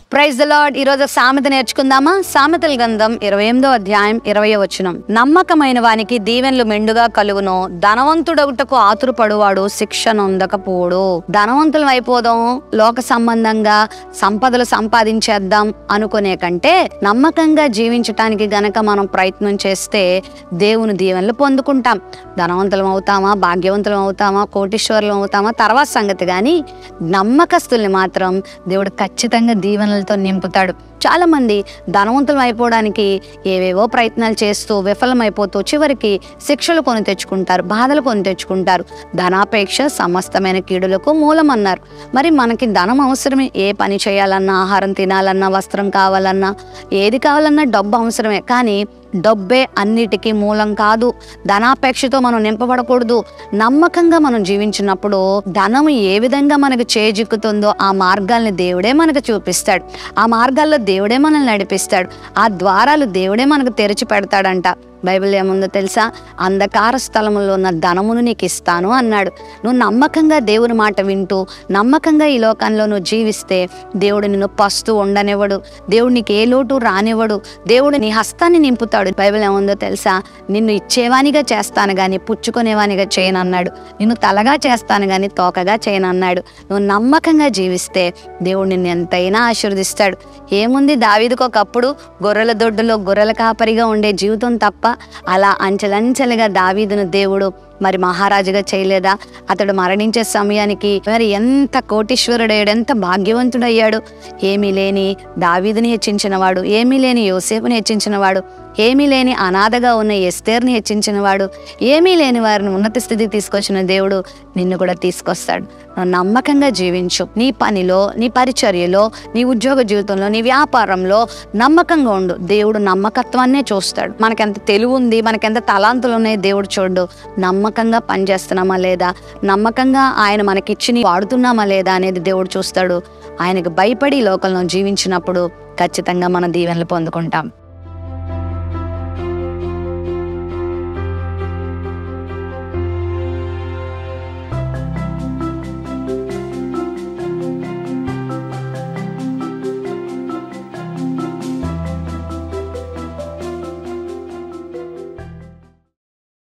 praise the lord ఈరోజు సామెత నేర్చుకుందామా సామెతల గ్రంథం ఇరవై ఎనిమిదో అధ్యాయం ఇరవై వచనం నమ్మకమైన వానికి దీవెనలు మెండుగా కలుగును ధనవంతుడొకటకు ఆతురపడువాడు శిక్ష నొందకపోడు ధనవంతులం అయిపోదాం లోక సంబంధంగా సంపదలు సంపాదించేద్దాం అనుకునే కంటే నమ్మకంగా జీవించటానికి గనక మనం ప్రయత్నం చేస్తే దేవుని దీవెనలు పొందుకుంటాం ధనవంతులం అవుతామా భాగ్యవంతులం అవుతామా కోటీశ్వరులం అవుతామా తర్వాత సంగతి కానీ నమ్మకస్తుల్ని మాత్రం దేవుడు ఖచ్చితంగా దీవెనలతో నింపుతాడు చాలా మంది ధనవంతులం అయిపోవడానికి ఏవేవో ప్రయత్నాలు చేస్తూ విఫలమైపోతూ చివరికి శిక్షలు కొని తెచ్చుకుంటారు బాధలు కొని తెచ్చుకుంటారు ధనాపేక్ష సమస్తమైన కీడులకు మూలం అన్నారు మరి మనకి ధనం అవసరమే ఏ పని చేయాలన్నా ఆహారం తినాలన్నా వస్త్రం కావాలన్నా ఏది కావాలన్నా డబ్బు అవసరమే కానీ డబ్బే అన్నిటికీ మూలం కాదు ధనాపేక్షతో మనం నింపబడకూడదు నమ్మకంగా మనం జీవించినప్పుడు ధనం ఏ విధంగా మనకు చేజిక్కుతుందో ఆ మార్గాల్ని దేవుడే మనకు చూపిస్తాడు ఆ మార్గాల్లో దేవుడే మనల్ని నడిపిస్తాడు ఆ ద్వారాలు దేవుడే మనకు తెరిచి పెడతాడంట బైబిల్ ఏముందో తెలుసా అంధకార స్థలములో ఉన్న ధనమును నీకు ఇస్తాను అన్నాడు నువ్వు నమ్మకంగా దేవుని మాట వింటూ నమ్మకంగా ఈ లోకంలో నువ్వు జీవిస్తే దేవుడు నిన్ను పస్తూ ఉండనివ్వడు దేవుడు నీకు ఏ లోటు రానివ్వడు దేవుడు నీ హస్తాన్ని నింపుతాడు బైబిల్ ఏముందో తెలుసా నిన్ను ఇచ్చేవానిగా చేస్తాను కానీ పుచ్చుకునేవానిగా చేయను అన్నాడు నిన్ను తలగా చేస్తాను కానీ తోకగా చేయను అన్నాడు నువ్వు నమ్మకంగా జీవిస్తే దేవుడు నిన్ను ఎంతైనా ఆశీర్వదిస్తాడు ఏముంది దావీదుకు ఒకప్పుడు గొర్రెల దొడ్డులో గొర్రెల కాపరిగా ఉండే జీవితం తప్ప అలా అంచెలంచెలుగా దావీదును దేవుడు మరి మహారాజుగా చేయలేదా అతడు మరణించే సమయానికి మరి ఎంత కోటీశ్వరుడయ్యాడు ఎంత భాగ్యవంతుడయ్యాడు ఏమీ లేని దావీదుని హెచ్చించినవాడు ఏమీ లేని యోసేపుని హెచ్చించినవాడు ఏమీ లేని అనాథగా ఉన్న ఎస్తేర్ని హెచ్చించినవాడు ఏమీ లేని వారిని ఉన్నత స్థితికి తీసుకొచ్చిన దేవుడు నిన్ను కూడా తీసుకొస్తాడు నువ్వు నమ్మకంగా జీవించు నీ పనిలో నీ పరిచర్యలో నీ ఉద్యోగ జీవితంలో నీ వ్యాపారంలో నమ్మకంగా ఉండు దేవుడు నమ్మకత్వాన్నే చూస్తాడు మనకెంత తెలివి ఉంది మనకెంత తలాంతులు ఉన్నాయి దేవుడు చూడు నమ్మకంగా పనిచేస్తున్నామా లేదా నమ్మకంగా ఆయన మనకిచ్చి వాడుతున్నామా లేదా అనేది దేవుడు చూస్తాడు ఆయనకు భయపడి ఈ లోకంలో జీవించినప్పుడు ఖచ్చితంగా మన దీవెనలు పొందుకుంటాం